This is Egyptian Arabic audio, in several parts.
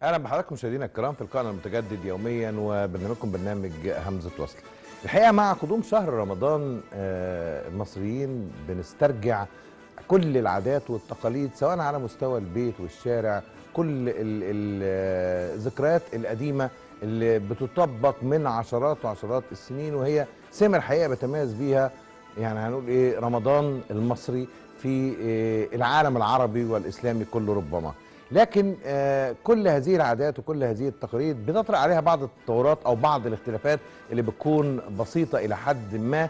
اهلا بحضراتكم مشاهدينا الكرام في القناه المتجدد يوميا وبرنامجكم برنامج همزه وصل. الحقيقه مع قدوم شهر رمضان آه، المصريين بنسترجع كل العادات والتقاليد سواء على مستوى البيت والشارع كل ال- ال- آه، الذكريات القديمه اللي بتطبق من عشرات وعشرات السنين وهي سمة الحقيقه بتميز بيها يعني هنقول ايه رمضان المصري في آه، العالم العربي والاسلامي كله ربما. لكن آه، كل هذه العادات وكل هذه التقاليد بتطرأ عليها بعض التطورات او بعض الاختلافات اللي بتكون بسيطه الى حد ما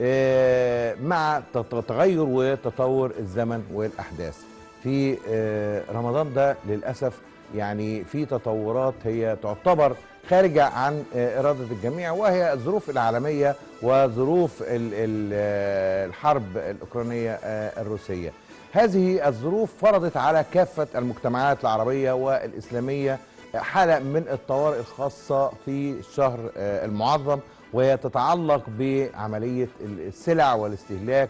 آه، مع تط- تغير وتطور الزمن والاحداث. في آه، رمضان ده للاسف يعني في تطورات هي تعتبر خارجه عن آه، اراده الجميع وهي الظروف العالميه وظروف ال- ال- آه، الحرب الاوكرانيه آه، الروسيه. هذه الظروف فرضت على كافة المجتمعات العربية والإسلامية حالة من الطوارئ الخاصة في الشهر آه، المعظم وهي تتعلق بعملية السلع والاستهلاك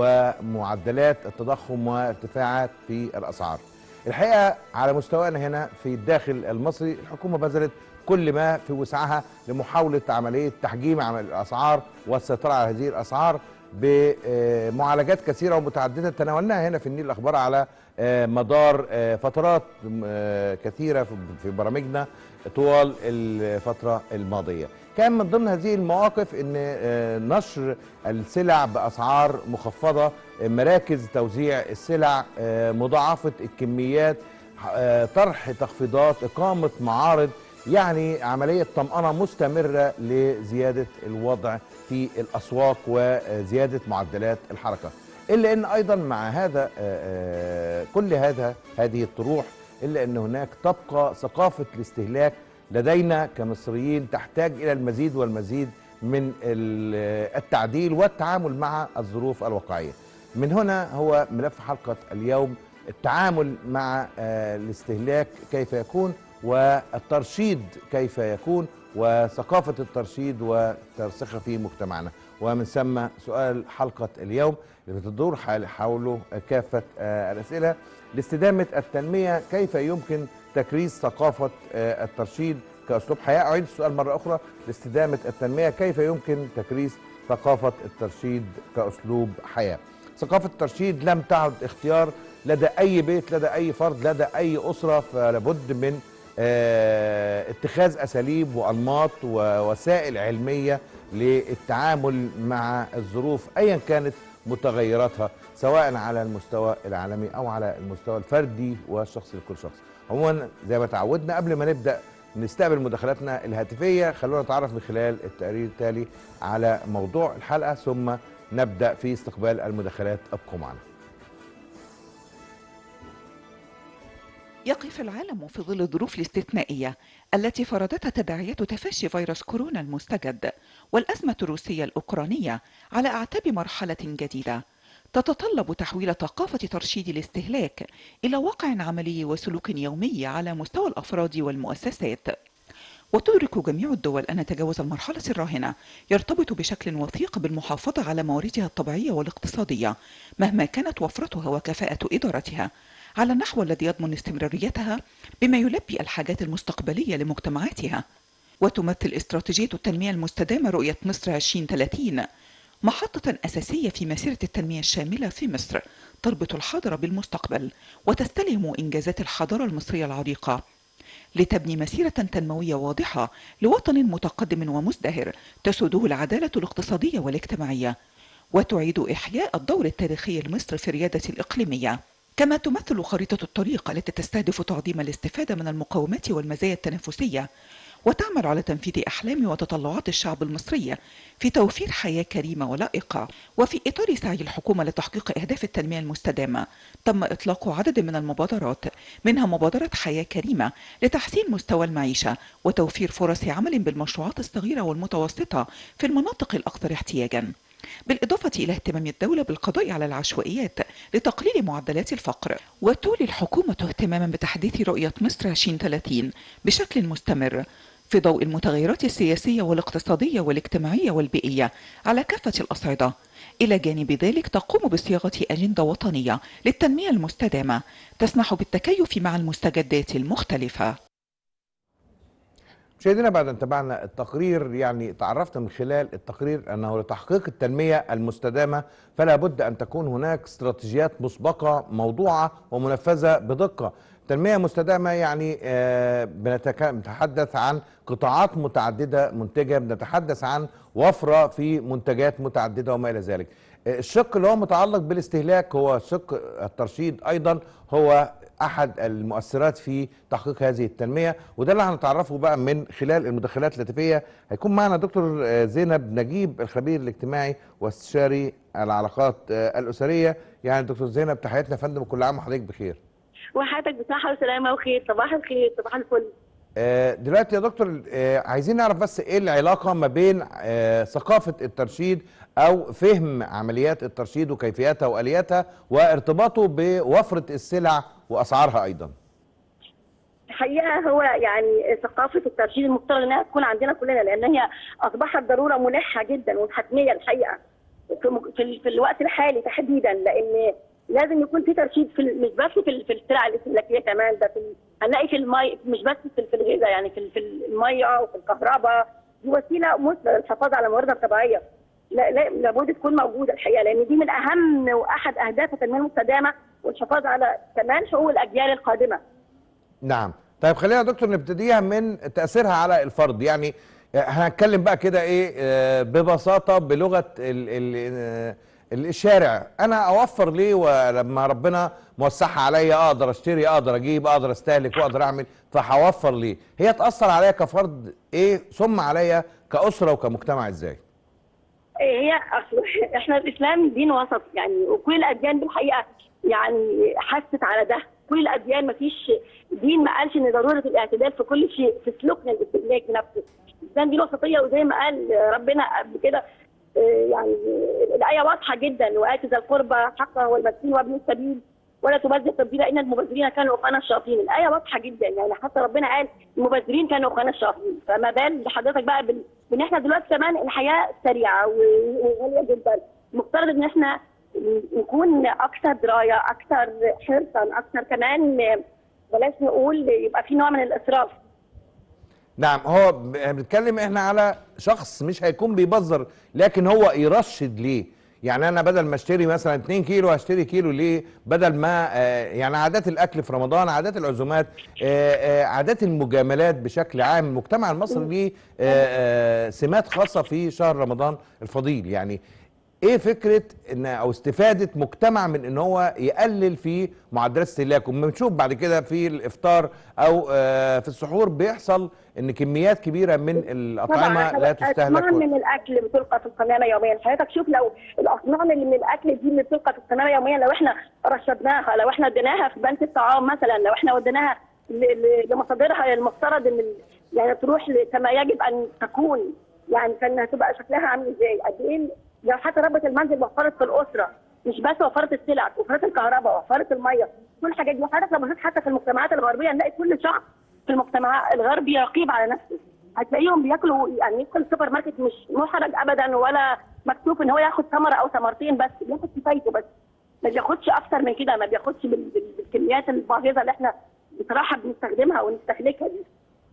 ومعدلات التضخم وارتفاعات في الأسعار الحقيقة على مستوانا هنا في الداخل المصري الحكومة بذلت كل ما في وسعها لمحاولة عملية تحجيم عمل الأسعار والسيطرة على هذه الأسعار بمعالجات كثيرة ومتعددة تناولناها هنا في النيل الأخبار على آه، مدار آه، فترات آه، كثيرة في- في برامجنا طوال الفترة الماضية كان من ضمن هذه المواقف ان آه، نشر السلع باسعار مخفضه آه، مراكز توزيع السلع آه، مضاعفه الكميات آه، طرح تخفيضات اقامه معارض يعني عمليه طمانه مستمره لزياده الوضع في الاسواق وزياده معدلات الحركه الا ان ايضا مع هذا آه، آه، كل هذا هذه الطروح الا ان هناك تبقى ثقافه الاستهلاك لدينا كمصريين تحتاج الى المزيد والمزيد من ال- التعديل والتعامل مع الظروف الواقعيه. من هنا هو ملف حلقه اليوم التعامل مع آه، الاستهلاك كيف يكون والترشيد كيف يكون وثقافه الترشيد وترسيخها في مجتمعنا ومن ثم سؤال حلقه اليوم اللي بتدور حول- حوله كافه آه، الاسئله لاستدامه التنميه كيف يمكن تكريس ثقافه آه، الترشيد كاسلوب حياه اعيد السؤال مره اخرى لاستدامه التنميه كيف يمكن تكريس ثقافه الترشيد كاسلوب حياه ثقافه الترشيد لم تعد اختيار لدى اي بيت لدى اي فرد لدى اي اسره فلابد من آه، اتخاذ اساليب وانماط ووسائل علميه للتعامل مع الظروف ايا كانت متغيراتها سواء على المستوى العالمي او على المستوى الفردي والشخصي لكل شخص. عموما زي ما تعودنا قبل ما نبدا نستقبل مداخلاتنا الهاتفيه خلونا نتعرف من خلال التقرير التالي على موضوع الحلقه ثم نبدا في استقبال المداخلات ابقوا معنا. يقف العالم في ظل الظروف الاستثنائية التي فرضتها تداعيات تفشي فيروس كورونا المستجد والأزمة الروسية الأوكرانية على أعتاب مرحلة جديدة تتطلب تحويل ثقافة ترشيد الاستهلاك إلى واقع عملي وسلوك يومي على مستوى الأفراد والمؤسسات وتدرك جميع الدول أن تجاوز المرحلة الراهنة يرتبط بشكل وثيق بالمحافظة على مواردها الطبيعية والاقتصادية مهما كانت وفرتها وكفاءة إدارتها على النحو الذي يضمن استمراريتها بما يلبي الحاجات المستقبلية لمجتمعاتها وتمثل استراتيجية التنمية المستدامة رؤية مصر 2030 محطة أساسية في مسيرة التنمية الشاملة في مصر تربط الحاضر بالمستقبل وتستلهم إنجازات الحضارة المصرية العريقة لتبني مسيرة تنموية واضحة لوطن متقدم ومزدهر تسوده العدالة الاقتصادية والاجتماعية وتعيد إحياء الدور التاريخي لمصر في الريادة الإقليمية كما تمثل خريطة الطريق التي تستهدف تعظيم الاستفادة من المقومات والمزايا التنافسية وتعمل على تنفيذ أحلام وتطلعات الشعب المصري في توفير حياة كريمة ولائقة وفي إطار سعي الحكومة لتحقيق أهداف التنمية المستدامة تم إطلاق عدد من المبادرات منها مبادرة حياة كريمة لتحسين مستوى المعيشة وتوفير فرص عمل بالمشروعات الصغيرة والمتوسطة في المناطق الأكثر احتياجاً بالإضافة إلى اهتمام الدولة بالقضاء على العشوائيات لتقليل معدلات الفقر وتولي الحكومة اهتماما بتحديث رؤية مصر 2030 بشكل مستمر في ضوء المتغيرات السياسية والاقتصادية والاجتماعية والبيئية على كافة الأصعدة إلى جانب ذلك تقوم بصياغة أجندة وطنية للتنمية المستدامة تسمح بالتكيف مع المستجدات المختلفة مشاهدينا بعد ان تابعنا التقرير يعني تعرفنا من خلال التقرير انه لتحقيق التنميه المستدامه فلا بد ان تكون هناك استراتيجيات مسبقه موضوعه ومنفذه بدقه. تنميه مستدامه يعني آه، بنتك- بنتحدث عن قطاعات متعدده منتجه، بنتحدث عن وفره في منتجات متعدده وما الى ذلك. آه، الشق اللي هو متعلق بالاستهلاك هو شق الترشيد ايضا هو احد المؤثرات في تحقيق هذه التنميه وده اللي هنتعرفه بقى من خلال المداخلات الهاتفيه هيكون معنا دكتور آه، زينب نجيب الخبير الاجتماعي واستشاري العلاقات آه، الاسريه يعني دكتور زينب تحياتنا يا فندم وكل عام وحضرتك بخير وحياتك بصحة وسلامة وخير صباح الخير صباح الفل آه، دلوقتي يا دكتور آه، عايزين نعرف بس ايه العلاقه ما بين آه، ثقافه الترشيد او فهم عمليات الترشيد وكيفياتها والياتها وارتباطه بوفره السلع واسعارها ايضا الحقيقة هو يعني ثقافة الترشيد المفترض انها تكون عندنا كلنا لان هي اصبحت ضرورة ملحة جدا وحتمية الحقيقة في, م- في, ال- في الوقت الحالي تحديدا لان لازم يكون في ترشيد في ال- مش بس في ال- في السلع الاستهلاكية كمان ده في ال- هنلاقي في المي مش بس في, في الغذاء يعني في, ال- في المية وفي الكهرباء دي وسيلة مثلى للحفاظ على مواردنا الطبيعية لا لا لابد تكون موجودة الحقيقة لان دي من اهم واحد اهداف التنمية المستدامة والحفاظ على كمان حقوق الاجيال القادمة نعم طيب خلينا يا دكتور نبتديها من تاثيرها على الفرد يعني هنتكلم بقى كده ايه آه، ببساطه بلغه ال ال آه، الشارع انا اوفر ليه ولما ربنا موسعها عليا اقدر اشتري اقدر اجيب اقدر استهلك واقدر اعمل فهوفر ليه هي تاثر عليا كفرد ايه ثم عليا كاسره وكمجتمع ازاي هي أصل احنا الاسلام دين وسط يعني وكل الاديان بالحقيقه يعني حست على ده كل الاديان ما فيش دين ما قالش ان ضروره الاعتدال في كل شيء في سلوكنا الاستهلاك نفسه الاسلام دين وسطيه وزي ما قال ربنا قبل كده آه، يعني الايه واضحه جدا واتي ذا القربى حقه والمسكين وابن السبيل ولا تبذر تبذيرا ان المبذرين كانوا اخوانا الشياطين الايه واضحه جدا يعني حتى ربنا قال المبذرين كانوا اخوانا الشياطين فما بال بحضرتك بقى بال... بان احنا دلوقتي كمان الحياه سريعه و- وغاليه جدا المفترض ان احنا نكون اكثر درايه اكثر حرصا اكثر كمان بلاش نقول يبقى في نوع من الاسراف نعم هو ب- بنتكلم احنا على شخص مش هيكون بيبذر لكن هو يرشد ليه يعني انا بدل ما اشتري مثلا 2 كيلو هشتري كيلو ليه بدل ما آه، يعني عادات الاكل في رمضان عادات العزومات آه، آه، عادات المجاملات بشكل عام المجتمع المصري ليه آه، آه، سمات خاصه في شهر رمضان الفضيل يعني ايه فكره ان او استفاده مجتمع من ان هو يقلل في معدلات استهلاكه بنشوف بعد كده في الافطار او آه، في السحور بيحصل ان كميات كبيره من الاطعمه لا تستهلك اصنام من الاكل بتلقى في القمامه يوميا حضرتك شوف لو الاصنام اللي من الاكل دي اللي بتلقى في القمامه يوميا لو احنا رشدناها لو احنا اديناها في بنك الطعام مثلا لو احنا وديناها ل- ل- لمصادرها المفترض ان ال- يعني تروح ل- كما يجب ان تكون يعني كان هتبقى شكلها عامل ازاي قد ايه لو حتى ربة المنزل وفرت في الاسره مش بس وفرت السلع وفرت الكهرباء وفرت الميه كل الحاجات دي وحضرتك لو بصيت حتى في المجتمعات الغربيه نلاقي كل شخص في المجتمع الغربي يقيب على نفسه هتلاقيهم بياكلوا يعني يدخل السوبر ماركت مش محرج ابدا ولا مكتوب ان هو ياخد ثمره او ثمرتين بس بياخد كفايته بس ما بياخدش اكتر من كده ما بياخدش بال- بال- بالكميات الباهظه اللي احنا بصراحه بنستخدمها ونستهلكها دي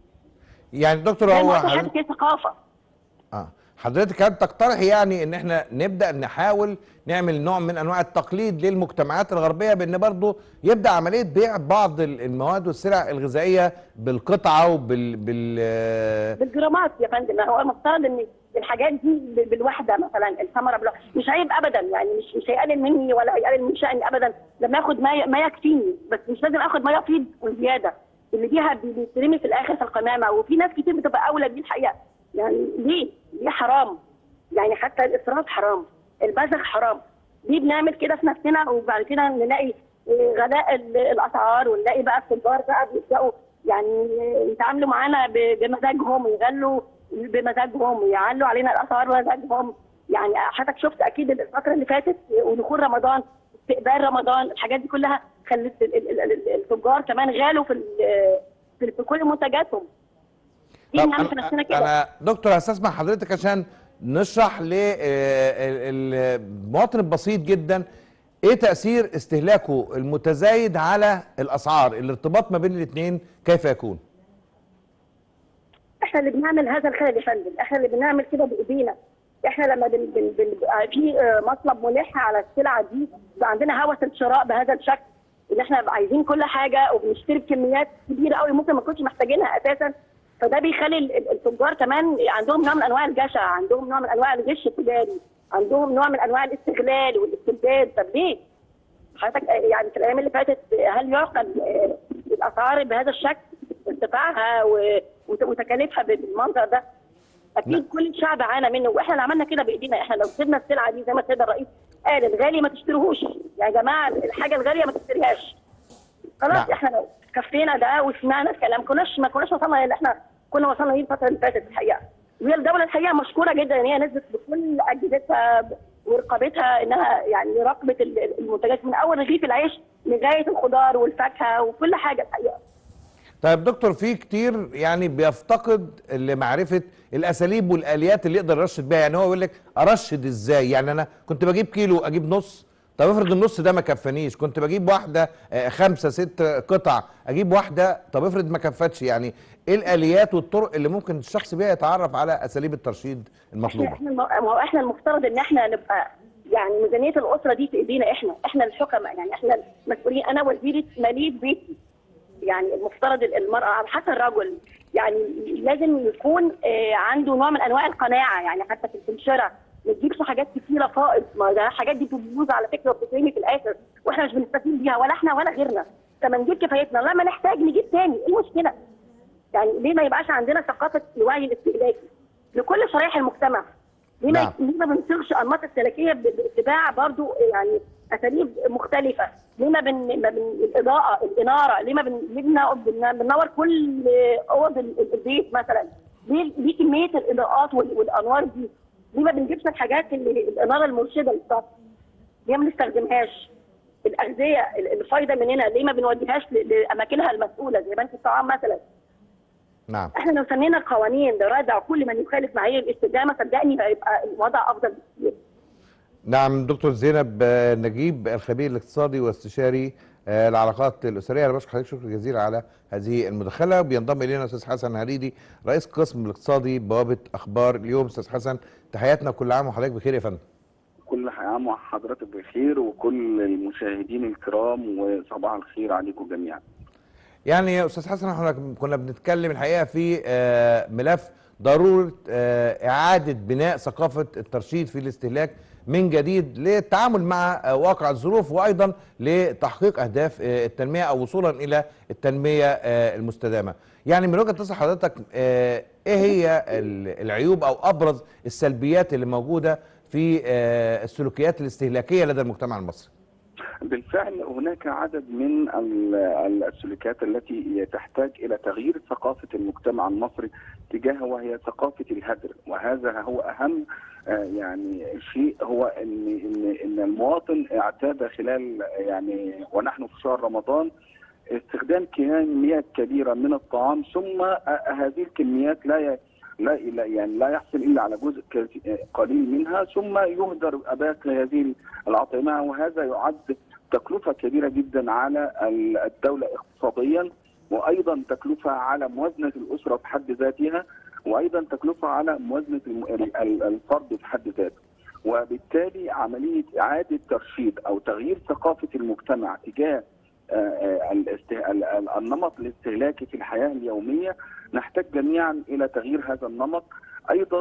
يعني دكتور زي هو ما قلت حضرتك- لحضرتك هي ثقافه اه حضرتك كانت تقترح يعني ان احنا نبدا نحاول نعمل نوع من انواع التقليد للمجتمعات الغربيه بان برضو يبدا عمليه بيع بعض ال- المواد والسلع الغذائيه بالقطعه وبال بال آه، بالجرامات يا فندم هو المفترض ان الحاجات دي ب- بالوحده مثلا الثمره بالوحده مش عيب ابدا يعني مش مش هيقلل مني ولا هيقلل من شأني ابدا لما اخد ما ما يكفيني بس مش لازم اخد ما يفيض وزياده اللي فيها بي- بيترمي في الاخر في القمامه وفي ناس كتير بتبقى اولى بيه الحقيقه يعني ليه؟ ليه حرام؟ يعني حتى الاسراف حرام البذخ حرام ليه بنعمل كده في نفسنا وبعد كده نلاقي آه، غلاء ال- الاسعار ونلاقي بقى التجار بقى بيبداوا يعني يتعاملوا معانا ب- بمزاجهم ويغلوا بمزاجهم ويعلوا علينا الاسعار بمزاجهم يعني حضرتك شفت اكيد الفتره اللي فاتت ودخول رمضان استقبال رمضان الحاجات دي كلها خلت ال- ال- ال- التجار كمان غالوا في ال- في في كل منتجاتهم ليه طب نعمل في نفسنا انا كده؟ انا دكتور هستسمع حضرتك عشان نشرح للمواطن البسيط جدا ايه تاثير استهلاكه المتزايد على الاسعار الارتباط ما بين الاثنين كيف يكون احنا اللي بنعمل هذا الخلل يا فندم احنا اللي بنعمل كده بايدينا احنا لما بن بن بن في آه، مطلب ملح على السلعه دي بقى عندنا هوس الشراء بهذا الشكل ان احنا عايزين كل حاجه وبنشتري بكميات كبيره قوي ممكن ما نكونش محتاجينها اساسا فده بيخلي ال- ال- التجار كمان عندهم نوع من انواع الجشع عندهم نوع من انواع الغش التجاري عندهم نوع من انواع الاستغلال والاستبداد طب ليه؟ حضرتك آه، يعني في الايام اللي فاتت آه، هل يعقل آه، الاسعار بهذا الشكل ارتفاعها و- وت- وتكاليفها بالمنظر ده اكيد نعم. كل الشعب عانى منه واحنا اللي عملنا كده بايدينا احنا لو سيبنا السلعه دي زي ما السيد الرئيس قال الغالي ما تشتريهوش يا جماعه الحاجه الغاليه ما تشتريهاش خلاص نعم. احنا لو كفينا ده وسمعنا الكلام كناش ما كناش وصلنا اللي احنا كنا وصلنا ليه الفتره اللي فاتت الحقيقه وهي الدوله الحقيقه مشكوره جدا ان هي نزلت بكل اجهزتها ب- ورقابتها انها يعني راقبت ال- المنتجات من اول رغيف العيش لغايه الخضار والفاكهه وكل حاجه الحقيقه طيب دكتور في كتير يعني بيفتقد لمعرفه الاساليب والاليات اللي يقدر يرشد بيها يعني هو يقول لك ارشد ازاي يعني انا كنت بجيب كيلو اجيب نص طب افرض النص ده ما كفانيش كنت بجيب واحده آه، خمسه ست قطع اجيب واحده طب افرض ما كفتش يعني ايه الاليات والطرق اللي ممكن الشخص بيها يتعرف على اساليب الترشيد احنا المطلوبه احنا الم- ما هو احنا المفترض ان احنا نبقى يعني ميزانيه الاسره دي في ايدينا احنا احنا الحكماء يعني احنا المسؤولين انا وزيره ماليه بيتي يعني المفترض المراه او حتى الرجل يعني لازم يكون آه، عنده نوع من انواع القناعه يعني حتى في الشراء ما تجيبش حاجات كتيره فائض ما ده الحاجات دي بتبوظ على فكره وبتترمي في الاخر واحنا مش بنستفيد بيها ولا احنا ولا غيرنا لما نجيب كفايتنا لما نحتاج نجيب تاني ايه المشكله؟ يعني ليه ما يبقاش عندنا ثقافه الوعي الاستهلاكي لكل شرائح المجتمع ليه ما نعم. ليه ما بنصيغش انماط استهلاكيه ب- باتباع برضو يعني اساليب مختلفه ليه ما بن, ما بن الاضاءه الاناره ليه ما بن... ليه بن... بن... بننور كل اوض ال- ال- البيت مثلا ليه ليه كميه الاضاءات وال... والانوار دي ليه ما بنجيبش الحاجات اللي الاناره المرشده للصف ليه ما بنستخدمهاش الاغذيه ال- الفايده مننا ليه ما بنوديهاش ل- لاماكنها المسؤوله زي بنك الطعام مثلا نعم احنا لو سمينا القوانين لردع كل من يخالف معايير الاستدامه صدقني هيبقى الوضع افضل بكثير نعم دكتور زينب آه، نجيب الخبير الاقتصادي واستشاري آه، العلاقات الاسريه انا بشكر حضرتك شكر جزيلا على هذه المداخله بينضم الينا الاستاذ حسن هريدي رئيس قسم الاقتصادي بوابه اخبار اليوم استاذ حسن تحياتنا كل عام وحضرتك بخير يا فندم كل عام وحضرتك بخير وكل المشاهدين الكرام وصباح الخير عليكم جميعا يعني يا استاذ حسن احنا كنا بنتكلم الحقيقه في آه، ملف ضروره آه، اعاده بناء ثقافه الترشيد في الاستهلاك من جديد للتعامل مع آه، واقع الظروف وايضا لتحقيق اهداف آه، التنميه او وصولا الى التنميه آه، المستدامه. يعني من وجهه نظر حضرتك آه، ايه هي ال- العيوب او ابرز السلبيات اللي موجوده في آه، السلوكيات الاستهلاكيه لدى المجتمع المصري؟ بالفعل هناك عدد من ال- ال- السلوكيات التي تحتاج الى تغيير ثقافه المجتمع المصري تجاهها وهي ثقافه الهدر وهذا هو اهم آه، يعني شيء هو ان ان ان المواطن اعتاد خلال يعني ونحن في شهر رمضان استخدام كميات كبيره من الطعام ثم آه، هذه الكميات لا ي- لا لا- يعني لا يحصل الا على جزء ك- قليل منها ثم يهدر باقي هذه الاطعمه وهذا يعد تكلفه كبيره جدا على ال- الدوله اقتصاديا وايضا تكلفه على موازنه الاسره بحد ذاتها وايضا تكلفه على موازنه الم- ال- ال- الفرد بحد ذاته وبالتالي عمليه اعاده ترشيد او تغيير ثقافه المجتمع تجاه آه، آه، الاست- ال- ال- النمط الاستهلاكي في الحياه اليوميه نحتاج جميعا الى تغيير هذا النمط ايضا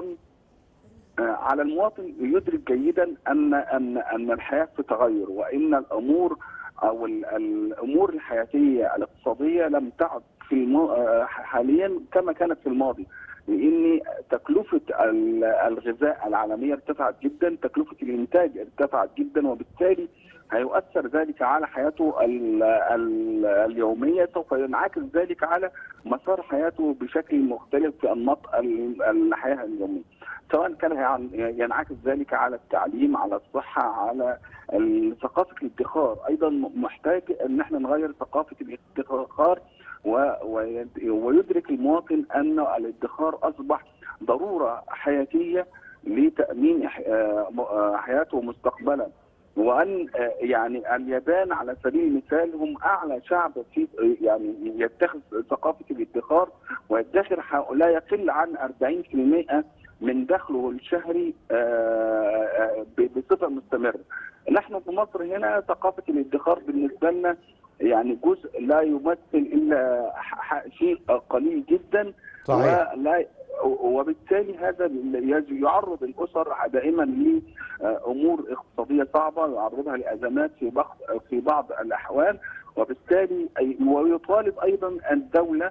آه، على المواطن يدرك جيدا ان ان ان الحياه في تغير وان الامور او ال- الامور الحياتيه الاقتصاديه لم تعد في المو... آه، حاليا كما كانت في الماضي لان تكلفه ال- الغذاء العالميه ارتفعت جدا تكلفه الانتاج ارتفعت جدا وبالتالي هيؤثر ذلك على حياته ال ال اليوميه سوف ينعكس ذلك على مسار حياته بشكل مختلف في انماط ال- الحياه اليوميه سواء كان هيعن- ينعكس ذلك على التعليم على الصحه على ال- ثقافه الادخار ايضا محتاج ان احنا نغير ثقافه الادخار و- ويد- ويدرك المواطن ان الادخار اصبح ضروره حياتيه لتامين ح- آه، م- آه، حياته مستقبلا وان آه، يعني اليابان على سبيل المثال هم اعلى شعب في يعني يتخذ ثقافه الادخار ويدخر ح- لا يقل عن 40% من دخله الشهري آه، آه، ب- بصفه مستمره. نحن في مصر هنا ثقافه الادخار بالنسبه لنا يعني جزء لا يمثل الا ح- ح- شيء قليل جدا صحيح ولا وبالتالي هذا يج- يعرض الاسر دائما لامور اقتصاديه صعبه يعرضها لازمات في بعض في بعض الاحوال وبالتالي أي- ويطالب ايضا الدوله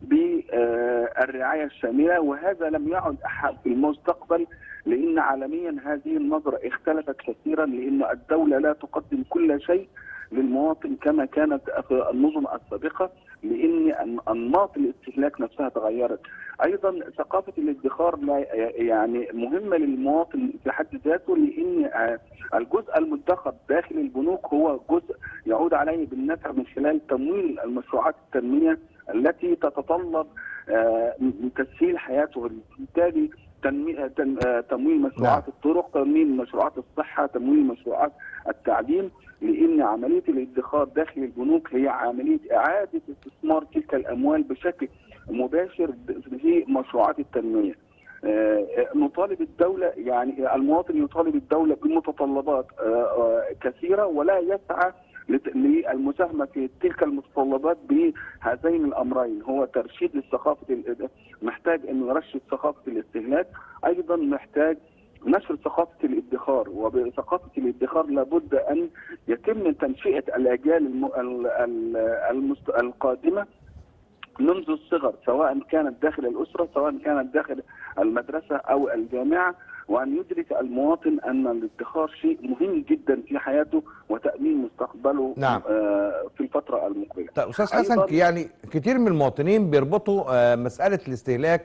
بالرعايه الشامله وهذا لم يعد احد في المستقبل لان عالميا هذه النظره اختلفت كثيرا لان الدوله لا تقدم كل شيء للمواطن كما كانت في النظم السابقه لان أن- انماط الاستهلاك نفسها تغيرت. ايضا ثقافه الادخار لا يعني مهمه للمواطن في حد ذاته لان آه، الجزء المدخر داخل البنوك هو جزء يعود عليه بالنفع من خلال تمويل المشروعات التنميه التي تتطلب آه، م- تسهيل حياته بالتالي تنمي- تن- آه، تمويل مشروعات نعم. الطرق، تمويل مشروعات الصحه، تمويل مشروعات التعليم لان عمليه الادخار داخل البنوك هي عمليه اعاده استثمار تلك الاموال بشكل مباشر في مشروعات التنميه. آه، آه، نطالب الدوله يعني المواطن يطالب الدوله بمتطلبات آه، آه، كثيره ولا يسعى لت- للمساهمه في تلك المتطلبات بهذين الامرين هو ترشيد للثقافه ال- محتاج انه يرشد ثقافه الاستهلاك ايضا محتاج نشر ثقافه الادخار وبثقافه الادخار لابد ان يتم تنشئه الاجيال الم... ال- ال- المست... القادمه منذ الصغر سواء كانت داخل الاسره سواء كانت داخل المدرسه او الجامعه وان يدرك المواطن ان الادخار شيء مهم جدا في حياته وتامين مستقبله نعم. آه، في الفتره المقبله. طيب استاذ حسن أيضاً- يعني كتير من المواطنين بيربطوا آه، مساله الاستهلاك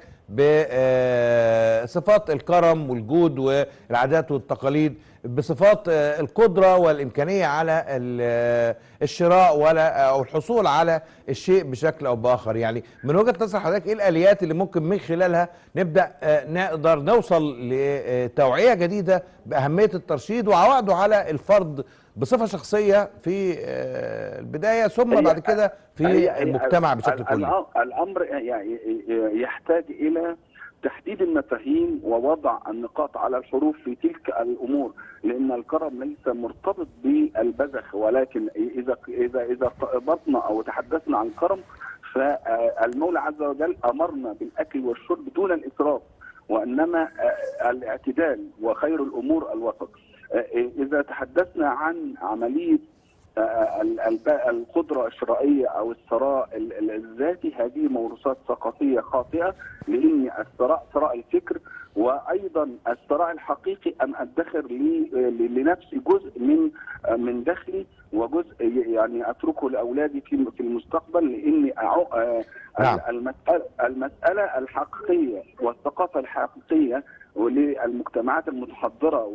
بصفات الكرم والجود والعادات والتقاليد بصفات آه، القدره والامكانيه على ال- آه، الشراء ولا او الحصول على الشيء بشكل او باخر يعني من وجهه نظر حضرتك ايه الاليات اللي ممكن من خلالها نبدا آه، نقدر نوصل لتوعيه جديده باهميه الترشيد وعوائده على الفرد بصفه شخصيه في آه، البدايه ثم هي- بعد كده في هي- هي- المجتمع بشكل ال- كلي الأ- الامر يعني يحتاج الى تحديد المفاهيم ووضع النقاط على الحروف في تلك الامور لان الكرم ليس مرتبط بالبذخ ولكن اذا اذا اذا ارتبطنا او تحدثنا عن الكرم فالمولى عز وجل امرنا بالاكل والشرب دون الاسراف وانما الاعتدال وخير الامور الوسط اذا تحدثنا عن عمليه ال- ال- القدرة الشرائية أو الثراء ال- ال- الذاتي هذه موروثات ثقافية خاطئة لأن الثراء ثراء الفكر وأيضا الثراء الحقيقي أن أدخر لي- ل- لنفسي جزء من من دخلي وجزء يعني أتركه لأولادي في في المستقبل لأني أعو- آه، نعم. المسألة المسألة الحقيقية والثقافة الحقيقية وللمجتمعات المتحضره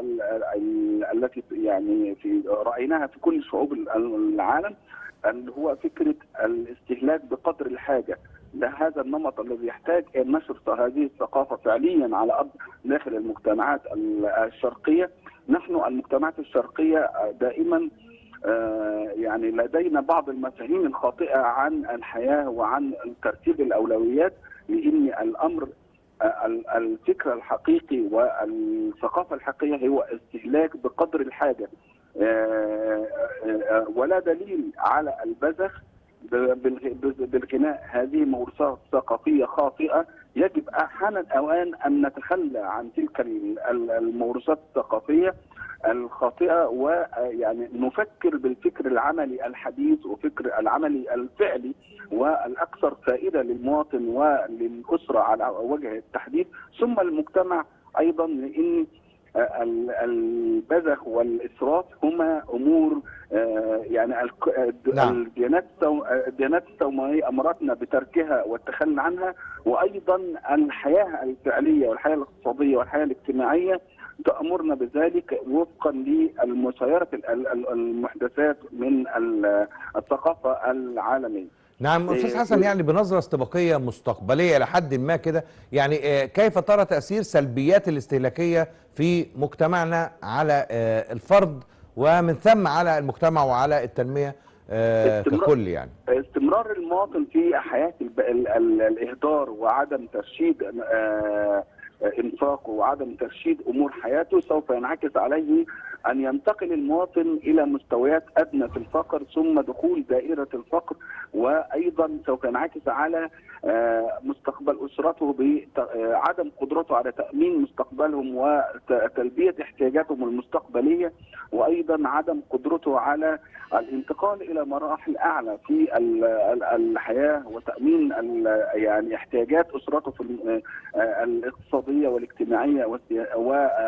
والتي يعني في رايناها في كل شعوب العالم اللي هو فكره الاستهلاك بقدر الحاجه ده هذا النمط الذي يحتاج نشر هذه الثقافه فعليا على ارض داخل المجتمعات الشرقيه نحن المجتمعات الشرقيه دائما آه، يعني لدينا بعض المفاهيم الخاطئه عن الحياه وعن ترتيب الاولويات لان الامر ال- الفكر الحقيقي والثقافه الحقيقيه هو استهلاك بقدر الحاجه آه، آه، ولا دليل على البذخ ب- بالغ- بالغناء هذه موروثات ثقافيه خاطئه يجب حان الاوان ان نتخلى عن تلك ال- ال- الموروثات الثقافيه الخاطئه ويعني نفكر بالفكر العملي الحديث وفكر العملي الفعلي والاكثر فائده للمواطن وللاسره على وجه التحديد ثم المجتمع ايضا لان ال- البذخ والاسراف هما امور آه، يعني الك- نعم. الديانات السو- الديانات السماويه امرتنا بتركها والتخلي عنها وايضا الحياه الفعليه والحياه الاقتصاديه والحياه الاجتماعيه تأمرنا بذلك وفقا للمسايرة ال- ال- المحدثات من ال- الثقافة العالمية نعم استاذ إيه، حسن إيه. يعني بنظره استباقيه مستقبليه لحد ما كده يعني آه، كيف ترى تاثير سلبيات الاستهلاكيه في مجتمعنا على آه، الفرد ومن ثم على المجتمع وعلى التنميه آه، استمرار- ككل يعني استمرار المواطن في حياه الب... ال... ال... الاهدار وعدم ترشيد آه، انفاقه وعدم ترشيد امور حياته سوف ينعكس عليه ان ينتقل المواطن الى مستويات ادنى في الفقر ثم دخول دائره الفقر وايضا سوف ينعكس على آه، مستقبل اسرته بعدم قدرته على تامين مستقبلهم وتلبيه احتياجاتهم المستقبليه وايضا عدم قدرته على الانتقال الى مراحل اعلى في ال- ال- الحياه وتامين ال- يعني احتياجات اسرته في ال- آه، الاقتصاديه والاجتماعيه والسيا-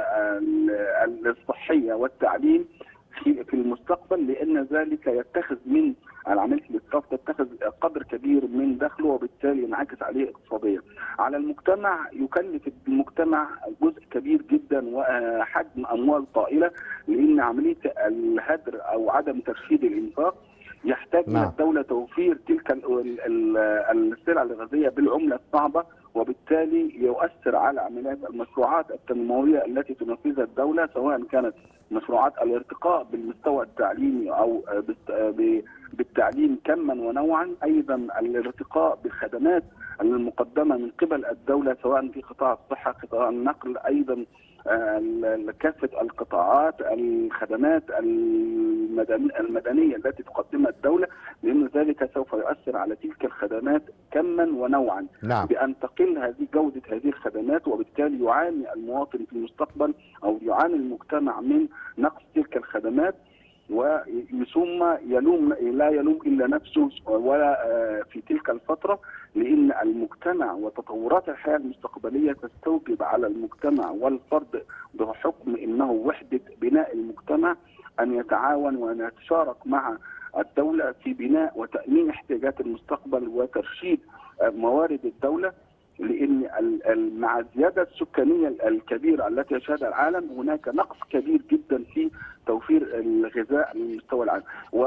وال- الصحيه والتعليم في في المستقبل لان ذلك يتخذ من عمليه الاسراف تتخذ قدر كبير من دخله وبالتالي ينعكس عليه اقتصاديا. على المجتمع يكلف المجتمع جزء كبير جدا وحجم اموال طائله لان عمليه الهدر او عدم ترشيد الانفاق يحتاج من نعم. الدوله توفير تلك ال- ال- ال- السلع الغذائيه بالعمله الصعبه وبالتالي يؤثر على عمليات المشروعات التنمويه التي تنفذها الدوله سواء كانت مشروعات الارتقاء بالمستوى التعليمي او بالت- ب- بالتعليم كما ونوعا ايضا الارتقاء بالخدمات المقدمه من قبل الدوله سواء في قطاع الصحه قطاع النقل ايضا آه، ال- كافه القطاعات الخدمات المدني- المدنيه التي تقدمها الدوله لان ذلك سوف يؤثر على تلك الخدمات كما ونوعا نعم بان تقل هذه جوده هذه الخدمات وبالتالي يعاني المواطن في المستقبل او يعاني المجتمع من نقص تلك الخدمات وثم يلوم لا يلوم الا نفسه ولا آه، في تلك الفتره لان المجتمع وتطورات الحياه المستقبليه تستوجب على المجتمع والفرد بحكم انه وحده بناء المجتمع ان يتعاون وان يتشارك مع الدوله في بناء وتامين احتياجات المستقبل وترشيد آه، موارد الدوله لان ال- ال- مع الزياده السكانيه الكبيره التي يشهدها العالم هناك نقص كبير جدا في توفير الغذاء للمستوى العام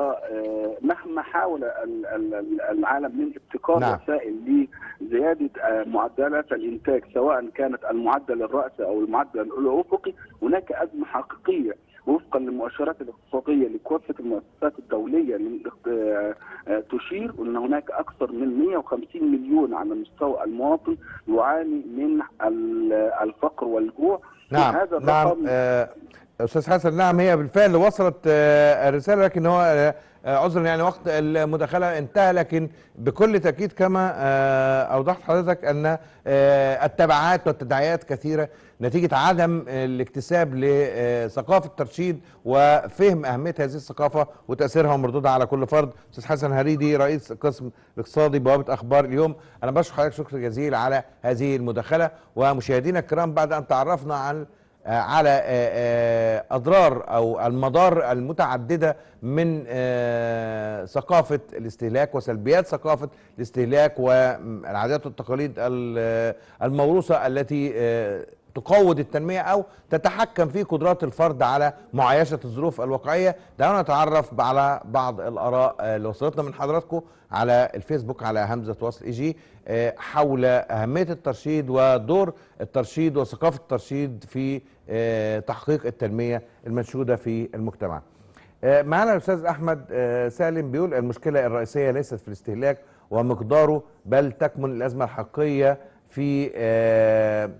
ومهما حاول ال- ال- ال- العالم من ابتكار نعم. وسائل لزياده آه، معدلات الانتاج سواء كانت المعدل الراسي او المعدل الافقي هناك ازمه حقيقيه وفقا للمؤشرات الاقتصاديه لكافه المؤسسات الدوليه للاقت- آه، آه، تشير ان هناك اكثر من 150 مليون على مستوى المواطن يعاني من ال- الفقر والجوع نعم هذا نعم الرقم آه، استاذ حسن نعم هي بالفعل وصلت آه، الرساله لكن هو آه، آه، عذرا يعني وقت المداخله انتهى لكن بكل تاكيد كما آه، اوضحت حضرتك ان آه، التبعات والتداعيات كثيره نتيجه عدم الاكتساب لثقافه ترشيد وفهم اهميه هذه الثقافه وتاثيرها ومردودها على كل فرد استاذ حسن هريدي رئيس القسم الاقتصادي بوابه اخبار اليوم انا بشكر حضرتك شكر جزيل على هذه المداخله ومشاهدينا الكرام بعد ان تعرفنا عن آه، على آه، آه، اضرار او المضار المتعدده من آه، ثقافه الاستهلاك وسلبيات ثقافه الاستهلاك والعادات والتقاليد ال- الموروثه التي آه، تقوض التنميه او تتحكم في قدرات الفرد على معايشه الظروف الواقعيه دعونا نتعرف على بعض الاراء آه، اللي وصلتنا من حضراتكم على الفيسبوك على همزه وصل اي جي آه، حول اهميه الترشيد ودور الترشيد وثقافه الترشيد في آه، تحقيق التنميه المنشوده في المجتمع. آه، معنا الاستاذ احمد آه، سالم بيقول المشكله الرئيسيه ليست في الاستهلاك ومقداره بل تكمن الازمه الحقيقيه في آه،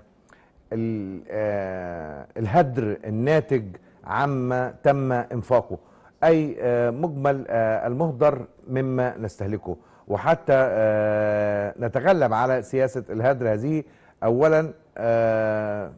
ال- آه، الهدر الناتج عما تم انفاقه اي آه، مجمل آه، المهدر مما نستهلكه وحتى آه، نتغلب على سياسه الهدر هذه اولا آه،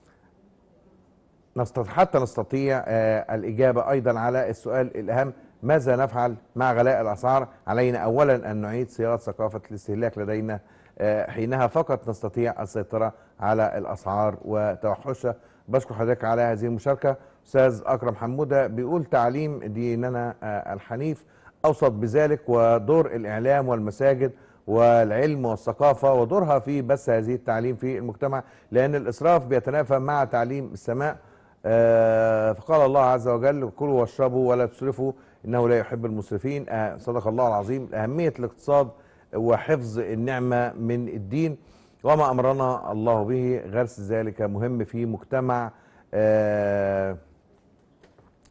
نست- حتى نستطيع آه، الإجابة أيضا على السؤال الأهم ماذا نفعل مع غلاء الأسعار علينا أولا أن نعيد صياغة ثقافة الاستهلاك لدينا آه، حينها فقط نستطيع السيطرة على الأسعار وتوحشها بشكر حضرتك على هذه المشاركة أستاذ أكرم حمودة بيقول تعليم ديننا آه، الحنيف أوصت بذلك ودور الإعلام والمساجد والعلم والثقافة ودورها في بث هذه التعليم في المجتمع لأن الإسراف بيتنافى مع تعليم السماء آه، فقال الله عز وجل كلوا واشربوا ولا تسرفوا إنه لا يحب المسرفين آه، صدق الله العظيم أهمية الاقتصاد وحفظ النعمة من الدين وما أمرنا الله به غرس ذلك مهم في مجتمع آه،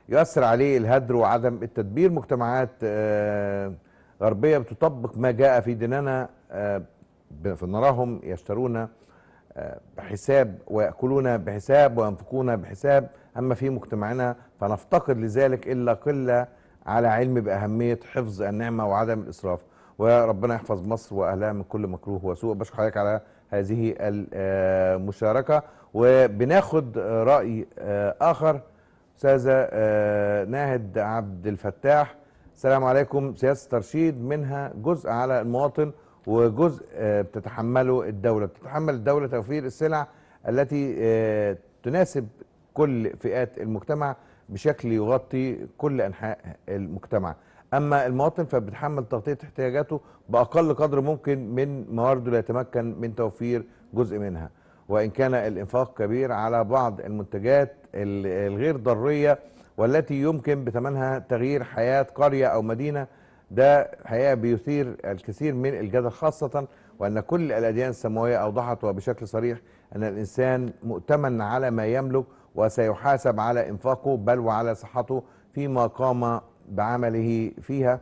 يؤثر عليه الهدر وعدم التدبير مجتمعات آه، غربيه بتطبق ما جاء في ديننا آه، ب- فنراهم يشترون آه، بحساب ويأكلون بحساب وينفقون بحساب أما في مجتمعنا فنفتقد لذلك إلا قلة على علم بأهمية حفظ النعمة وعدم الإسراف وربنا يحفظ مصر وأهلها من كل مكروه وسوء بشكر حضرتك على هذه المشاركة وبناخد آه، رأي آه، آخر أستاذة آه، ناهد عبد الفتاح السلام عليكم سياسة ترشيد منها جزء على المواطن وجزء آه، بتتحمله الدولة بتتحمل الدولة توفير السلع التي آه، تناسب كل فئات المجتمع بشكل يغطي كل أنحاء المجتمع أما المواطن فبيتحمل تغطية احتياجاته بأقل قدر ممكن من موارده ليتمكن من توفير جزء منها وإن كان الإنفاق كبير على بعض المنتجات ال- الغير ضرية والتي يمكن بثمنها تغيير حياة قرية أو مدينة ده حقيقة بيثير الكثير من الجدل خاصة وأن كل الأديان السماوية أوضحت وبشكل صريح أن الإنسان مؤتمن على ما يملك وسيحاسب على إنفاقه بل وعلى صحته فيما قام بعمله فيها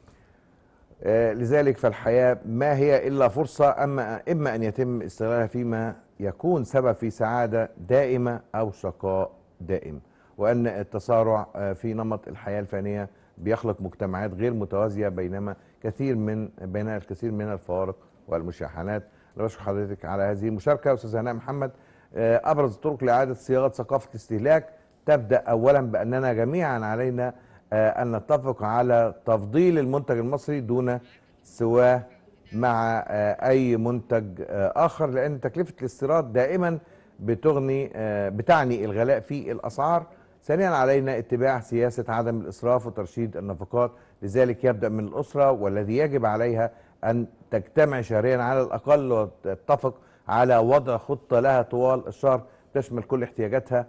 آه، لذلك فالحياة ما هي إلا فرصة أما إما أن يتم استغلالها فيما يكون سبب في سعادة دائمة أو شقاء دائم وأن التسارع آه، في نمط الحياة الفانية بيخلق مجتمعات غير متوازية بينما كثير من بينها الكثير من الفوارق والمشاحنات أنا بشكر حضرتك على هذه المشاركة أستاذ هناء محمد آه، أبرز الطرق لإعادة صياغة ثقافة الاستهلاك تبدأ أولا بأننا جميعا علينا آه، أن نتفق على تفضيل المنتج المصري دون سواه مع آه، أي منتج آه، آخر لأن تكلفة الاستيراد دائما بتغني آه، بتعني الغلاء في الأسعار ثانيا علينا اتباع سياسة عدم الإسراف وترشيد النفقات لذلك يبدأ من الأسرة والذي يجب عليها أن تجتمع شهريا على الأقل وتتفق على وضع خطة لها طوال الشهر تشمل كل احتياجاتها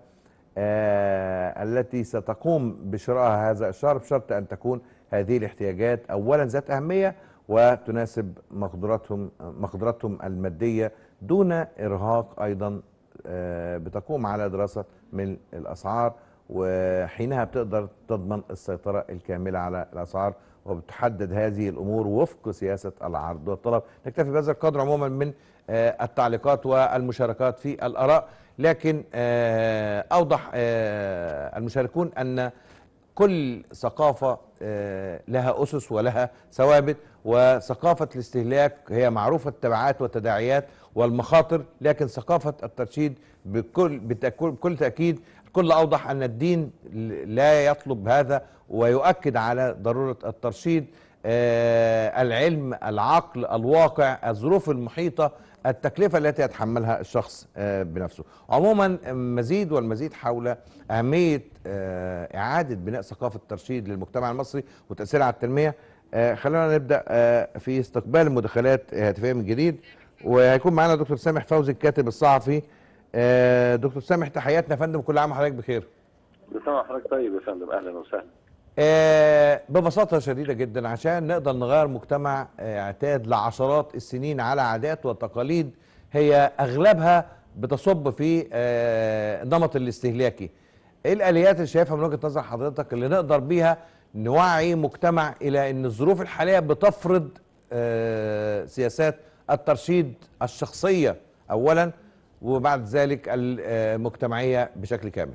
آه، التي ستقوم بشرائها هذا الشهر بشرط ان تكون هذه الاحتياجات اولا ذات اهميه وتناسب مقدراتهم مقدراتهم الماديه دون ارهاق ايضا آه، بتقوم على دراسه من الاسعار وحينها بتقدر تضمن السيطره الكامله على الاسعار وبتحدد هذه الامور وفق سياسه العرض والطلب نكتفي بهذا القدر عموما من آه، التعليقات والمشاركات في الاراء لكن آه، اوضح آه، المشاركون ان كل ثقافه آه، لها اسس ولها ثوابت وثقافه الاستهلاك هي معروفه التبعات والتداعيات والمخاطر لكن ثقافه الترشيد بكل بتأكل- بكل تاكيد الكل اوضح ان الدين لا يطلب هذا ويؤكد على ضروره الترشيد آه، العلم العقل الواقع الظروف المحيطه التكلفه التي يتحملها الشخص آه، بنفسه عموما مزيد والمزيد حول اهميه آه، اعاده بناء ثقافه الترشيد للمجتمع المصري وتاثيرها على التنميه آه، خلونا نبدا آه، في استقبال المداخلات هاتفيه من جديد وهيكون معنا دكتور سامح فوزي الكاتب الصحفي آه، دكتور سامح تحياتنا يا فندم كل عام وحضرتك بخير بسمع حضرتك طيب يا فندم اهلا وسهلا آه، ببساطة شديدة جدا عشان نقدر نغير مجتمع آه، اعتاد لعشرات السنين على عادات وتقاليد هي أغلبها بتصب في آه، النمط الاستهلاكي ايه الآليات اللي شايفها من وجهة نظر حضرتك اللي نقدر بيها نوعي مجتمع إلى أن الظروف الحالية بتفرض آه، سياسات الترشيد الشخصية أولا وبعد ذلك المجتمعية بشكل كامل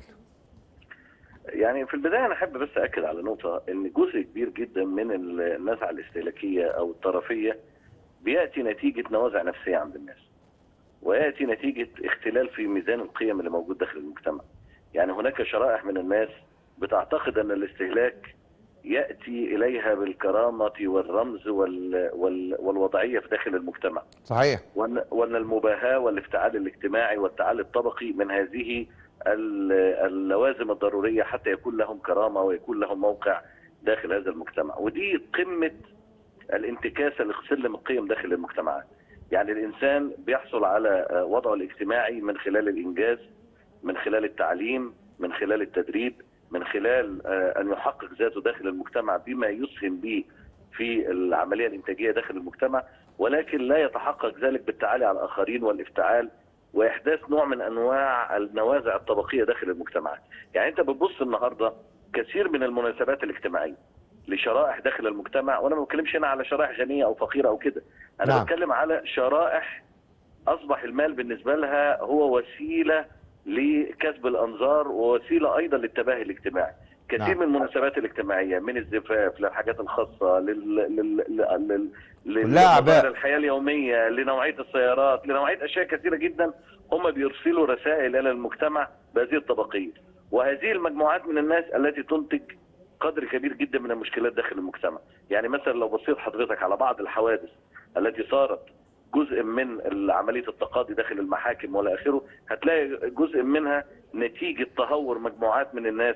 يعني في البدايه انا احب بس اكد على نقطه ان جزء كبير جدا من النزعه الاستهلاكيه او الطرفيه بياتي نتيجه نوازع نفسيه عند الناس وياتي نتيجه اختلال في ميزان القيم اللي موجود داخل المجتمع يعني هناك شرائح من الناس بتعتقد ان الاستهلاك ياتي اليها بالكرامه والرمز وال وال والوضعيه في داخل المجتمع صحيح وان وان المباهاه والافتعال الاجتماعي والتعالي الطبقي من هذه ال- اللوازم الضروريه حتى يكون لهم كرامه ويكون لهم موقع داخل هذا المجتمع ودي قمه الانتكاسه لسلم القيم داخل المجتمعات يعني الانسان بيحصل على آه، وضعه الاجتماعي من خلال الانجاز من خلال التعليم من خلال التدريب من خلال آه، ان يحقق ذاته داخل المجتمع بما يسهم به في العمليه الانتاجيه داخل المجتمع ولكن لا يتحقق ذلك بالتعالي على الاخرين والافتعال واحداث نوع من انواع النوازع الطبقيه داخل المجتمعات يعني انت بتبص النهارده كثير من المناسبات الاجتماعيه لشرائح داخل المجتمع وانا ما بتكلمش هنا على شرائح غنيه او فقيره او كده انا نعم. نعم. بتكلم على شرائح اصبح المال بالنسبه لها هو وسيله لكسب الانظار ووسيله ايضا للتباهي الاجتماعي كثير نعم. نعم. من المناسبات الاجتماعيه من الزفاف للحاجات الخاصه لل لل لل لل كلها أعباء. لمظاهر الحياه اليوميه لنوعيه السيارات لنوعيه اشياء كثيره جدا هم بيرسلوا رسائل الى المجتمع بهذه الطبقيه وهذه المجموعات من الناس التي تنتج قدر كبير جدا من المشكلات داخل المجتمع يعني مثلا لو بصيت حضرتك على بعض الحوادث التي صارت جزء من عمليه التقاضي داخل المحاكم ولا اخره هتلاقي جزء منها نتيجه تهور مجموعات من الناس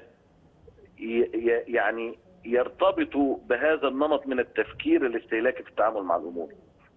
ي- ي- يعني يرتبطوا بهذا النمط من التفكير الاستهلاكي في التعامل مع الامور.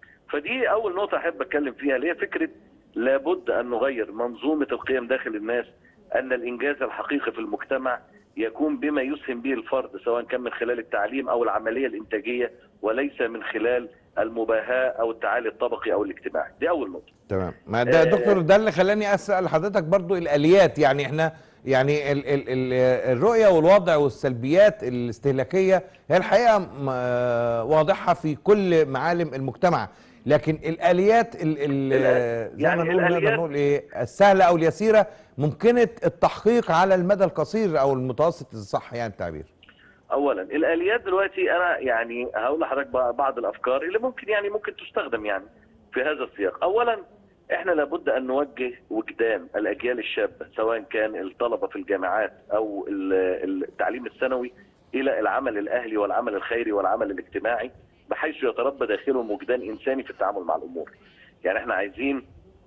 فدي اول نقطه احب اتكلم فيها اللي هي فكره لابد ان نغير منظومه القيم داخل الناس ان الانجاز الحقيقي في المجتمع يكون بما يسهم به الفرد سواء كان من خلال التعليم او العمليه الانتاجيه وليس من خلال المباهاه او التعالي الطبقي او الاجتماعي دي اول نقطه تمام ما ده آه، دكتور ده اللي خلاني اسال حضرتك برضو الاليات يعني احنا يعني ال ال ال الرؤيه والوضع والسلبيات الاستهلاكيه هي الحقيقه م- آه، واضحه في كل معالم المجتمع لكن الاليات ال ال الآ- زي ما يعني نقول نقدر الآليات- نقول ايه السهله او اليسيره ممكنه التحقيق على المدى القصير او المتوسط إذا صح يعني التعبير اولا الاليات دلوقتي انا يعني هقول لحضرتك بقى بعض الافكار اللي ممكن يعني ممكن تستخدم يعني في هذا السياق اولا احنا لابد ان نوجه وجدان الاجيال الشابه سواء كان الطلبه في الجامعات او ال- التعليم الثانوي الى العمل الاهلي والعمل الخيري والعمل الاجتماعي بحيث يتربى داخلهم وجدان انساني في التعامل مع الامور يعني احنا عايزين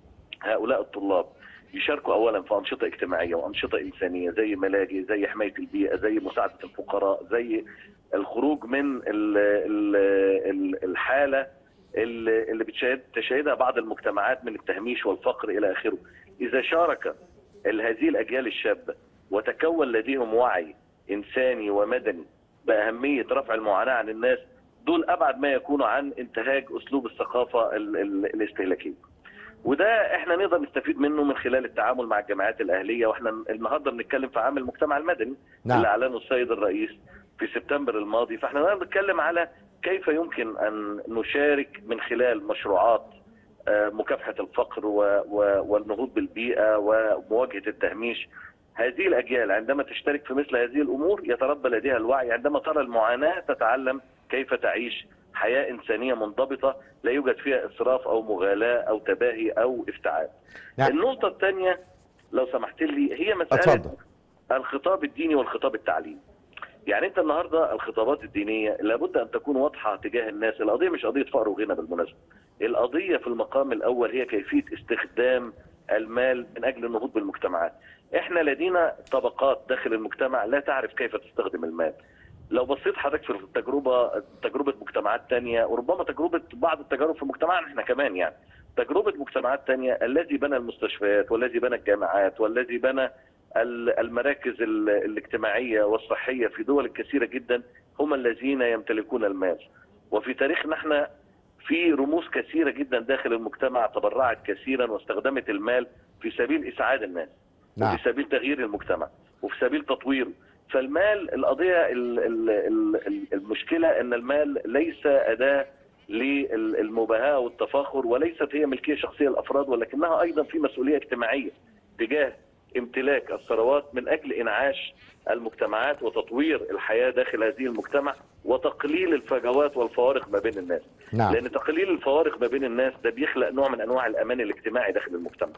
هؤلاء الطلاب يشاركوا اولا في انشطه اجتماعيه وانشطه انسانيه زي ملاجئ زي حمايه البيئه زي مساعده الفقراء زي الخروج من ال ال ال الحاله اللي اللي بتشاهد تشاهدها بعض المجتمعات من التهميش والفقر الى اخره اذا شارك ال- هذه الاجيال الشابه وتكون لديهم وعي انساني ومدني باهميه رفع المعاناه عن الناس دول ابعد ما يكونوا عن انتهاج اسلوب الثقافه ال- ال- الاستهلاكيه وده احنا نقدر نستفيد منه من خلال التعامل مع الجمعيات الاهليه واحنا النهارده بنتكلم في عام المجتمع المدني نعم. اللي اعلنه السيد الرئيس في سبتمبر الماضي فاحنا النهارده بنتكلم على كيف يمكن ان نشارك من خلال مشروعات آه، مكافحه الفقر و- و- والنهوض بالبيئه ومواجهه التهميش هذه الاجيال عندما تشترك في مثل هذه الامور يتربى لديها الوعي عندما ترى المعاناه تتعلم كيف تعيش حياه انسانيه منضبطه لا يوجد فيها اسراف او مغالاه او تباهي او افتعال. نعم. النقطه الثانيه لو سمحت لي هي مساله اتفضل الخطاب الديني والخطاب التعليمي. يعني انت النهارده الخطابات الدينيه لابد ان تكون واضحه تجاه الناس، القضيه مش قضيه فقر وغنى بالمناسبه. القضيه في المقام الاول هي كيفيه استخدام المال من اجل النهوض بالمجتمعات. احنا لدينا طبقات داخل المجتمع لا تعرف كيف تستخدم المال. لو بصيت حضرتك في التجربه تجربه مجتمعات تانية وربما تجربه بعض التجارب في مجتمعنا احنا كمان يعني تجربه مجتمعات تانية الذي بنى المستشفيات والذي بنى الجامعات والذي بنى ال- المراكز ال- الاجتماعيه والصحيه في دول كثيره جدا هم الذين يمتلكون المال وفي تاريخنا احنا في رموز كثيره جدا داخل المجتمع تبرعت كثيرا واستخدمت المال في سبيل اسعاد الناس نعم وفي سبيل تغيير المجتمع وفي سبيل تطويره فالمال القضيه ال- ال- ال- ال- المشكله ان المال ليس اداه للمباهاه والتفاخر وليست هي ملكيه شخصيه للافراد ولكنها ايضا في مسؤوليه اجتماعيه تجاه امتلاك الثروات من اجل انعاش المجتمعات وتطوير الحياه داخل هذه المجتمع وتقليل الفجوات والفوارق ما بين الناس نعم لان تقليل الفوارق ما بين الناس ده بيخلق نوع من انواع الامان الاجتماعي داخل المجتمع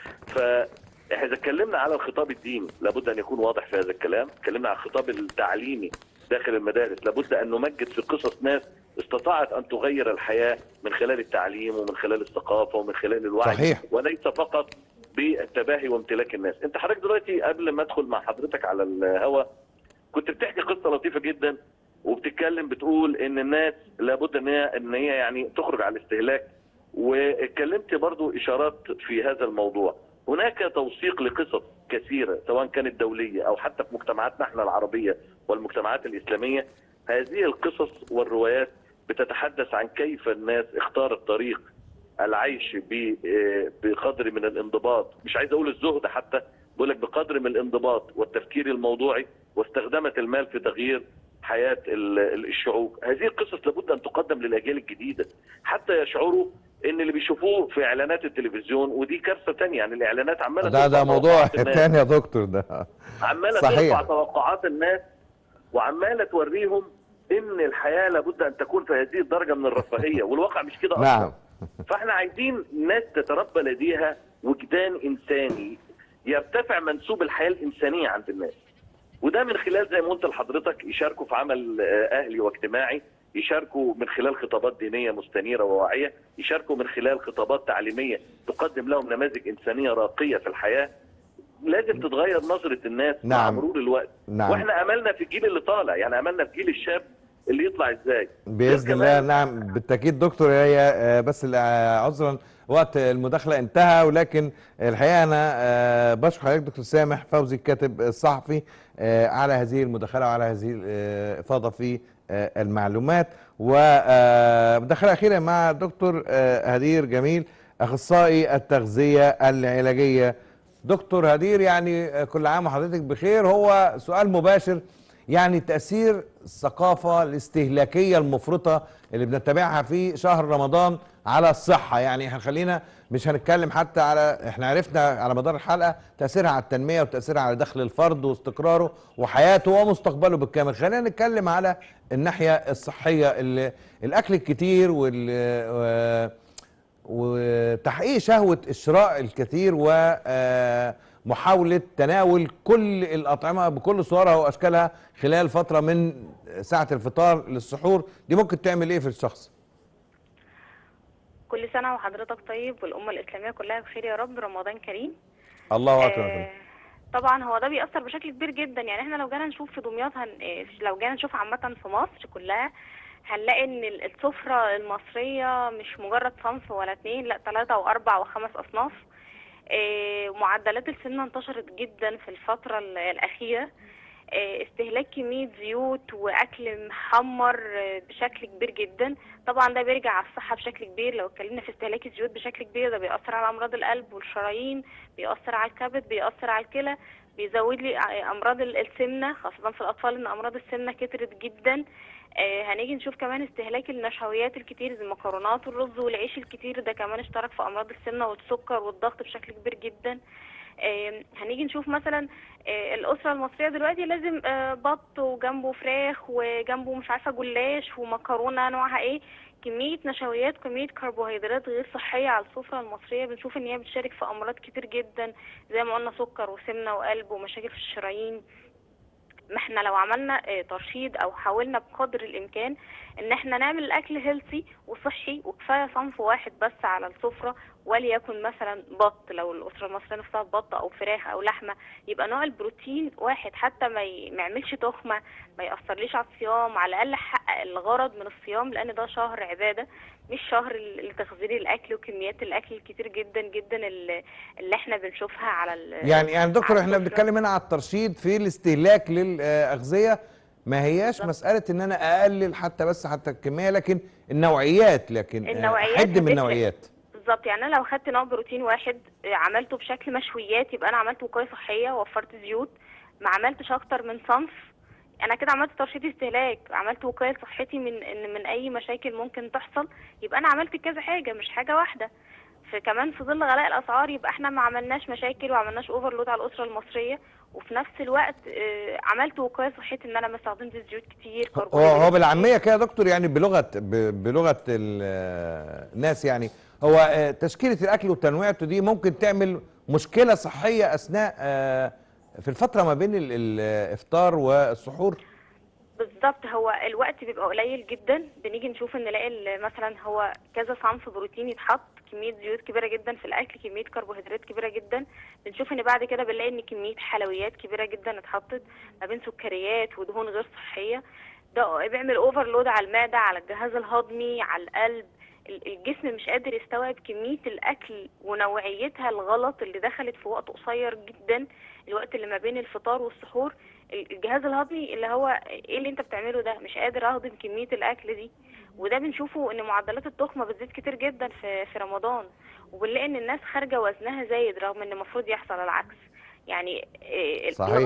فاذا اتكلمنا على الخطاب الديني لابد ان يكون واضح في هذا الكلام اتكلمنا على الخطاب التعليمي داخل المدارس لابد ان نمجد في قصص ناس استطاعت ان تغير الحياه من خلال التعليم ومن خلال الثقافه ومن خلال الوعي صحيح. وليس فقط بالتباهي وامتلاك الناس انت حضرتك دلوقتي قبل ما ادخل مع حضرتك على الهوا كنت بتحكي قصه لطيفه جدا وبتتكلم بتقول ان الناس لابد ان هي ان هي يعني تخرج على الاستهلاك واتكلمت برضو اشارات في هذا الموضوع هناك توثيق لقصص كثيره سواء كانت دوليه او حتى في مجتمعاتنا احنا العربيه والمجتمعات الاسلاميه هذه القصص والروايات بتتحدث عن كيف الناس اختارت طريق العيش ب- آه، بقدر من الانضباط مش عايز اقول الزهد حتى بقول لك بقدر من الانضباط والتفكير الموضوعي واستخدمت المال في تغيير حياه ال- ال- الشعوب هذه القصص لابد ان تقدم للاجيال الجديده حتى يشعروا ان اللي بيشوفوه في اعلانات التلفزيون ودي كارثه تانية يعني الاعلانات عماله ده ده ترفع موضوع توقعات الناس. تاني يا دكتور ده عماله صحيح. ترفع توقعات الناس وعماله توريهم ان الحياه لابد ان تكون في هذه الدرجه من الرفاهيه والواقع مش كده اصلا نعم فاحنا عايزين ناس تتربى لديها وجدان انساني يرتفع منسوب الحياه الانسانيه عند الناس وده من خلال زي ما قلت لحضرتك يشاركوا في عمل آه، اهلي واجتماعي يشاركوا من خلال خطابات دينيه مستنيره وواعيه يشاركوا من خلال خطابات تعليميه تقدم لهم نماذج انسانيه راقيه في الحياه لازم تتغير نظره الناس مع نعم. مرور الوقت نعم. واحنا املنا في الجيل اللي طالع يعني املنا في جيل الشاب اللي يطلع ازاي باذن غير الله كمان- نعم بالتاكيد دكتور هي آه، بس ال- آه، عذرا وقت المداخله انتهى ولكن الحقيقه انا آه، بشكر حضرتك دكتور سامح فوزي الكاتب الصحفي آه، على هذه المداخله وعلى هذه الافاضه في آه، المعلومات ومداخله اخيره مع دكتور آه، هدير جميل اخصائي التغذيه العلاجيه دكتور هدير يعني آه، كل عام وحضرتك بخير هو سؤال مباشر يعني تأثير الثقافة الاستهلاكية المفرطة اللي بنتبعها في شهر رمضان على الصحة يعني احنا خلينا مش هنتكلم حتى على احنا عرفنا على مدار الحلقة تأثيرها على التنمية وتأثيرها على دخل الفرد واستقراره وحياته ومستقبله بالكامل خلينا نتكلم على الناحية الصحية اللي الأكل الكتير وال و- وتحقيق شهوة إشراء الكثير ومحاولة تناول كل الأطعمة بكل صورها وأشكالها خلال فترة من ساعة الفطار للسحور دي ممكن تعمل إيه في الشخص؟ كل سنة وحضرتك طيب والأمة الإسلامية كلها بخير يا رب رمضان كريم الله أكبر آه، طبعا هو ده بيأثر بشكل كبير جدا يعني احنا لو جينا نشوف في دمياط هن... آه، لو جينا نشوف عامة في مصر كلها هنلاقي ان ال- السفرة المصرية مش مجرد صنف ولا اتنين لا تلاتة واربع وخمس اصناف آه، معدلات السمنة انتشرت جدا في الفترة ال- الأخيرة آه، استهلاك كمية زيوت وأكل محمر آه، بشكل كبير جدا طبعا ده بيرجع على الصحة بشكل كبير لو اتكلمنا في استهلاك الزيوت بشكل كبير ده بيأثر على أمراض القلب والشرايين بيأثر على الكبد بيأثر على الكلى بيزود لي ع- أمراض ال- السمنة خاصة في الأطفال إن أمراض السمنة كترت جدا آه، هنيجي نشوف كمان استهلاك النشويات الكتير زي المكرونات والرز والعيش الكتير ده كمان اشترك في أمراض السمنة والسكر والضغط بشكل كبير جدا آه، هنيجي نشوف مثلا آه، الأسرة المصرية دلوقتي لازم آه، بط وجنبه فراخ وجنبه مش عارفة جلاش ومكرونة نوعها ايه كمية نشويات كمية كربوهيدرات غير صحية على السفرة المصرية بنشوف ان هي بتشارك في أمراض كتير جدا زي ما قلنا سكر وسمنة وقلب ومشاكل في الشرايين ما احنا لو عملنا آه، ترشيد او حاولنا بقدر الامكان ان احنا نعمل الاكل هيلثي وصحي وكفايه صنف واحد بس على السفره وليكن مثلا بط لو الاسره المصريه نفسها بط او فراخ او لحمه يبقى نوع البروتين واحد حتى ما ي- ما يعملش تخمه ما ياثرليش على الصيام على الاقل حقق الغرض من الصيام لان ده شهر عباده مش شهر ال- لتخزين الاكل وكميات الاكل الكتير جدا جدا اللي, اللي احنا بنشوفها على ال- يعني يعني دكتور على احنا السفرة. بنتكلم هنا على الترشيد في الاستهلاك للأغذية ما هياش بالظبط. مسألة إن أنا أقلل حتى بس حتى الكمية لكن النوعيات لكن آه، النوعيات حد من هتفرق. النوعيات بالظبط يعني انا لو خدت نوع بروتين واحد آه، عملته بشكل مشويات يبقى انا عملت وقايه صحيه وفرت زيوت ما عملتش اكتر من صنف انا كده عملت ترشيد استهلاك عملت وقايه صحتي من ان من اي مشاكل ممكن تحصل يبقى انا عملت كذا حاجه مش حاجه واحده فكمان في ظل غلاء الاسعار يبقى احنا ما عملناش مشاكل وعملناش اوفرلود على الاسره المصريه وفي نفس الوقت آه، عملت وقايه صحتي ان انا ما استخدمتش زيوت كتير هو هو كربوهيدرات بالعاميه كده يا دكتور يعني بلغه ب- بلغه ال- آه، الناس يعني هو آه، تشكيله الاكل وتنويعته دي ممكن تعمل مشكله صحيه اثناء آه، في الفتره ما بين ال- الافطار والسحور بالظبط هو الوقت بيبقى قليل جدا بنيجي نشوف ان نلاقي ال- مثلا هو كذا صنف بروتين يتحط كميه زيوت كبيره جدا في الاكل كميه كربوهيدرات كبيره جدا بنشوف ان بعد كده بنلاقي ان كميه حلويات كبيره جدا اتحطت ما بين سكريات ودهون غير صحيه ده بيعمل اوفرلود على المعده على الجهاز الهضمي على القلب ال- الجسم مش قادر يستوعب كميه الاكل ونوعيتها الغلط اللي دخلت في وقت قصير جدا الوقت اللي ما بين الفطار والسحور الجهاز الهضمي اللي هو ايه اللي انت بتعمله ده مش قادر اهضم كميه الاكل دي وده بنشوفه ان معدلات التخمه بتزيد كتير جدا في في رمضان وبنلاقي ان الناس خارجه وزنها زايد رغم ان المفروض يحصل العكس يعني إيه، صحيح. الغرب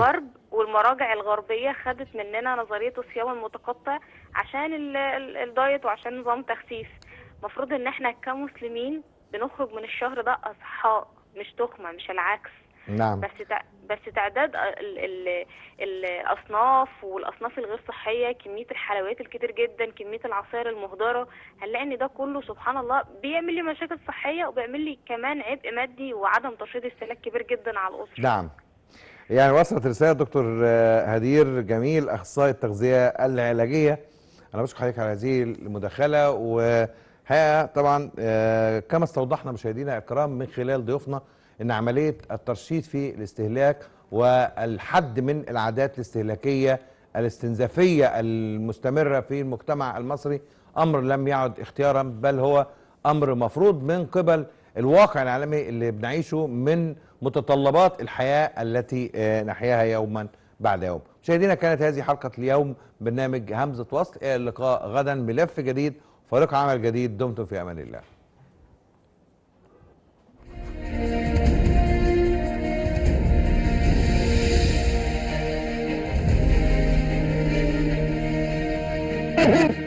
والمراجع الغربية خدت مننا نظرية الصيام المتقطع عشان ال- ال- الدايت وعشان نظام تخسيس المفروض ان احنا كمسلمين بنخرج من الشهر ده اصحاء مش تخمة مش العكس نعم بس تع... بس تعداد ال... ال... الاصناف والاصناف الغير صحيه كميه الحلويات الكتير جدا كميه العصائر المهدره هنلاقي ان ده كله سبحان الله بيعمل لي مشاكل صحيه وبيعمل لي كمان عبء مادي وعدم ترشيد استهلاك كبير جدا على الاسره نعم يعني وصلت رسالة دكتور آه، هدير جميل أخصائي التغذية العلاجية أنا بشكر حضرتك على هذه المداخلة وهي طبعا آه، كما استوضحنا مشاهدينا الكرام من خلال ضيوفنا أن عملية الترشيد في الاستهلاك والحد من العادات الاستهلاكية الاستنزافية المستمرة في المجتمع المصري أمر لم يعد اختيارا بل هو أمر مفروض من قبل الواقع العالمي اللي بنعيشه من متطلبات الحياة التي آه، نحياها يوما بعد يوم مشاهدينا كانت هذه حلقة اليوم برنامج همزة وصل إلى اللقاء غدا ملف جديد فريق عمل جديد دمتم في أمان الله Thank you.